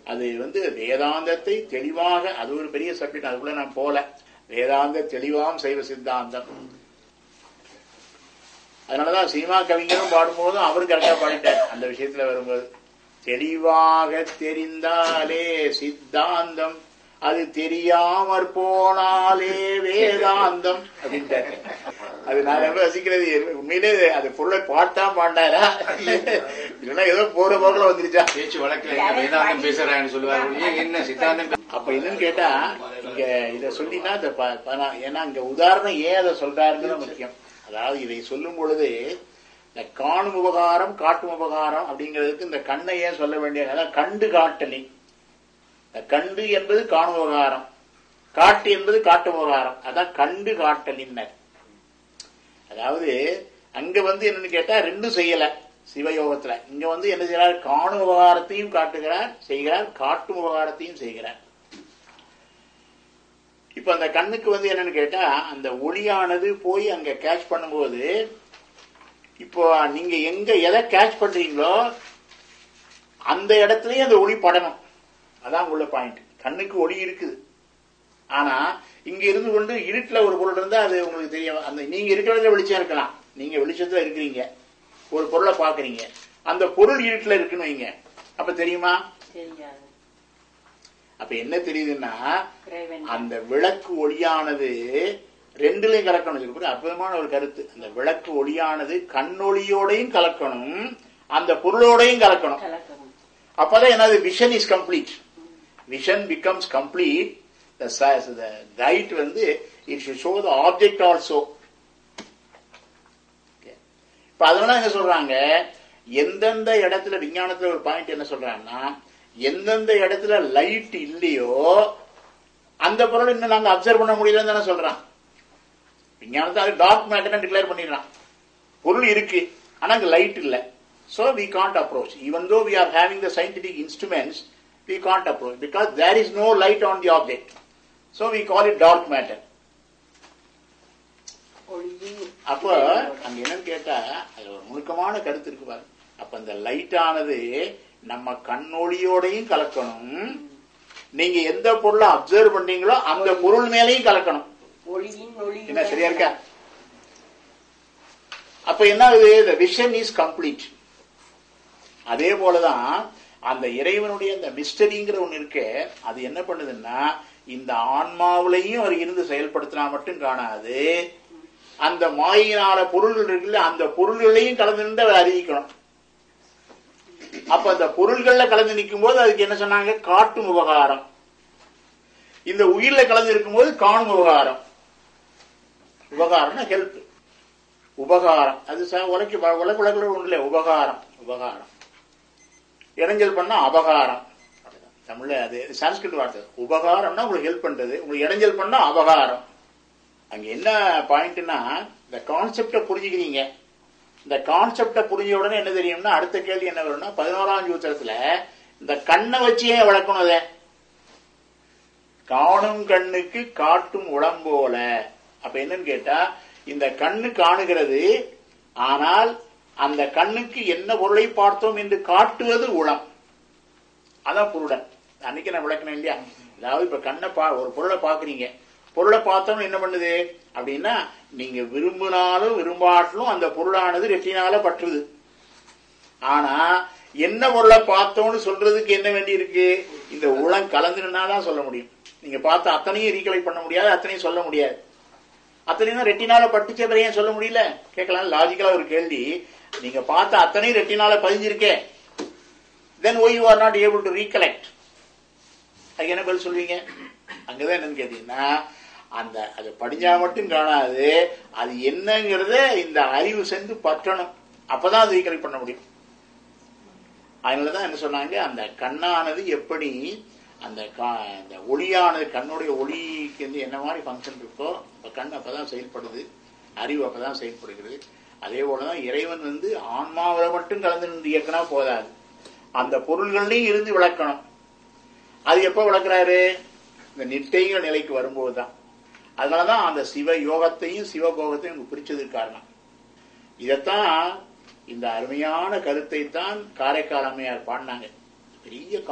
அது வந்து வேதாந்தத்தை தெளிவாக அது ஒரு பெரிய சப்ஜெக்ட் அதுக்குள்ள நான் போல வேதாந்த தெளிவாம் சைவ சித்தாந்தம் அதனாலதான் சினிமா கவிஞரும் பாடும்போதும் அவரும் கரெக்டா பாடிட்டார் அந்த விஷயத்துல வரும்போது தெளிவாக தெரிந்தாலே சித்தாந்தம் அது தெரியாமற் போனாலே வேதாந்தம் அப்படின்ட்டாரு அது நான் ரொம்ப ரசிக்கிறது உண்மையிலே அது ஃபுல்லா பாட்டா பாண்டாரா இல்லைன்னா ஏதோ போற போக்குல வந்துருச்சா பேச்சு வழக்குல என்ன வேதாந்தம் பேசுறாங்கன்னு சொல்லுவாரு ஒழிய என்ன சித்தாந்தம் பே- அப்ப என்னன்னு கேட்டா இங்க இத சொல்லினா இந்த ப- ப- ஏன்னா இங்க உதாரணம் ஏன் அதை சொல்றாருங்கிறது முக்கியம் அதாவது இதை சொல்லும் பொழுது இந்த காணும் உபகாரம் காட்டும் உபகாரம் அப்படிங்கிறதுக்கு இந்த கண்ணை ஏன் சொல்ல வேண்டிய அதாவது கண்டு காட்டலி இந்த கண்டு என்பது காணும் உபகாரம் காட்டு என்பது காட்டு உபகாரம் அதான் கண்டு காட்டலின்னர் அதாவது அங்க வந்து என்னன்னு கேட்டா ரெண்டும் செய்யல சிவயோகத்துல இங்க வந்து என்ன செய்யறார் காணும் உபகாரத்தையும் காட்டுகிறார் செய்கிறார் காட்டும் உபகாரத்தையும் செய்கிறார் இப்ப அந்த கண்ணுக்கு வந்து என்னன்னு கேட்டா அந்த ஒளியானது போய் அங்க கேட்ச் பண்ணும்போது இப்போ நீங்க எங்க எதை கேட்ச் பண்றீங்களோ அந்த இடத்துலயே அந்த ஒளி படணும் அதான் உள்ள பாயிண்ட் கண்ணுக்கு ஒளி இருக்குது ஆனா இங்க இருந்து கொண்டு இருட்டுல ஒரு பொருள் இருந்தா அது உங்களுக்கு தெரியும் அந்த நீங்க இருக்கிற இடத்துல வெளிச்சம் இருக்கலாம் நீங்க வெளிச்சத்துல இருக்கிறீங்க ஒரு பொருளை பாக்குறீங்க அந்த பொருள் இருட்டுல இருக்குன்னு வைங்க அப்ப தெரியுமா தெரியாது அப்ப என்ன தெரியுதுன்னா இறைவன் அந்த விளக்கு ஒளியானது ரெண்டுலயும் கலக்கணும் இது ஒரு அற்புதமான ஒரு கருத்து அந்த விளக்கு ஒளியானது கண்ணொளியோடையும் கலக்கணும் அந்த பொருளோடையும் கலக்கணும் கலக்கணும் அப்பதான் என்னது vision is complete vision becomes complete the light வந்து it should show the object also இப்ப அதனால என்ன சொல்றாங்க எந்தெந்த இடத்துல விஞ்ஞானத்துல ஒரு பாயிண்ட் என்ன சொல்றாங்கன்னா எந்தெந்த இடத்துல லைட் இல்லையோ அந்த பொருள் இன்னும் நாங்க அப்சர்வ் பண்ண முடியலன்னு தானே சொல்றான் விஞ்ஞானத்தை அது டார்க் மேட்டர் டிக்ளேர் பண்ணிடுறான் பொருள் இருக்கு ஆனா அங்க லைட் இல்ல so we can't approach even though we are having the scientific instruments we can't approach because there is no light on the object so we call it dark matter ஒளியும் அப்ப அங்க என்னன்னு கேட்டா அது ஒரு நுணுக்கமான கருத்து இருக்கு பாரு அப்ப அந்த லைட் ஆனது நம்ம கண்ணொளியோடையும் கலக்கணும் நீங்க எந்த பொருளை அப்சர்வ் பண்றீங்களோ அந்த பொருள் மேலேயும் கலக்கணும் ஒளியின் ஒளியும் என்ன சரியா இருக்கா அப்ப என்ன ஆகுது the vision இஸ் கம்ப்ளீட் அதே போலதான் அந்த இறைவனுடைய அந்த மிஸ்டரிங்கிற ஒண்ணு இருக்கு அது என்ன பண்ணுதுன்னா இந்த ஆன்மாவிலையும் அவர் இருந்து செயல்படுத்தினா மட்டும் காணாது அந்த மாயினால பொருள்கள் இருக்குல்ல அந்த பொருள்களையும் கலந்து நின்று அவர் அறிவிக்கணும் அப்ப அந்த பொருள்கள்ல கலந்து நிற்கும் போது அதுக்கு என்ன சொன்னாங்க காட்டும் உபகாரம் இந்த உயிர்ல கலந்து இருக்கும்போது காணும் உபகாரம் உபகாரம்னா ஹெல்ப் உபகாரம் அது ச- உலக்கு உலக உலகில் ஒண்ணு இல்லை உபகாரம் உபகாரம் இடைஞ்சல் பண்ணா அபகாரம் அப்படிதான். தமிழ்ல அது சான்ஸ்கிரிட் வார்த்தை உபகாரம்னா உங்களுக்கு ஹெல்ப் பண்றது உங்களுக்கு இடைஞ்சல் பண்ணா அபகாரம் அங்க என்ன பாயிண்ட்னா இந்த கான்செப்டை புரிஞ்சுக்கிறீங்க இந்த கான்செப்டை புரிஞ்ச உடனே என்ன தெரியும்னா அடுத்த கேள்வி என்ன வரும்னா பதினோராம் சூத்திரத்துல இந்த கண்ணை வச்சு ஏன் விளக்கணும் அதை காணும் கண்ணுக்கு காட்டும் உடம்போல அப்ப என்னன்னு கேட்டா இந்த கண்ணு காணுகிறது ஆனால் அந்த கண்ணுக்கு என்ன பொருளை பார்த்தோம் என்று காட்டுவது உளம் அதான் பொருடன் அன்னைக்கு நான் விளக்கணும் இல்லையா அதாவது இப்ப கண்ணை பா ஒரு பொருளை பாக்குறீங்க பொருளை பார்த்தோம் என்ன பண்ணுது அப்படின்னா நீங்க விரும்பினாலும் விரும்பாட்டிலும் அந்த பொருளானது ரெட்டினால பற்றுது ஆனா என்ன பொருளை பார்த்தோம்னு சொல்றதுக்கு என்ன வேண்டி இருக்கு இந்த உளம் கலந்துனாதான் சொல்ல முடியும் நீங்க பார்த்த அத்தனையும் ரீகலெக்ட் பண்ண முடியாது அத்தனையும் சொல்ல முடியாது அத்தனையும் ரெட்டினால பட்டுச்சே பிறகு ஏன் சொல்ல முடியல கேட்கலாம் லாஜிக்கலா ஒரு கேள்வி நீங்க பார்த்த அத்தனையும் ரெட்டினால பதிஞ்சிருக்கே then why you are not able to recollect அதுக்கு என்ன பதில் சொல்வீங்க அங்கதான் என்னன்னு கேட்டீங்கன்னா அந்த அது படிஞ்சா மட்டும் காணாது அது என்னங்கிறத இந்த அறிவு சென்று பற்றணும் அப்பதான் அது ரீகலெக்ட் பண்ண முடியும் அதனாலதான் என்ன சொன்னாங்க அந்த கண்ணானது எப்படி அந்த கா- அந்த ஒளியானது கண்ணுடைய ஒளிக்கு வந்து என்ன மாதிரி ஃபங்க்ஷன் இருக்கோ அப்ப கண் அப்பதான் செயல்படுது அறிவு அப்பதான் செயல்படுகிறது அதே போலதான் இறைவன் வந்து ஆன்மாவில மட்டும் கலந்து நின்று இயக்கினா போதாது அந்த பொருள்கள்லையும் இருந்து விளக்கணும் அது எப்ப விளக்குறாரு இந்த நிட்டைங்கிற நிலைக்கு வரும்போதுதான் அதனாலதான் அந்த சிவ யோகத்தையும் சிவபோகத்தையும் இங்க பிரிச்சதுக்கு காரணம் இதைத்தான் இந்த அருமையான கருத்தை தான் காரைக்கால் அம்மையார் பாடினாங்க பெரிய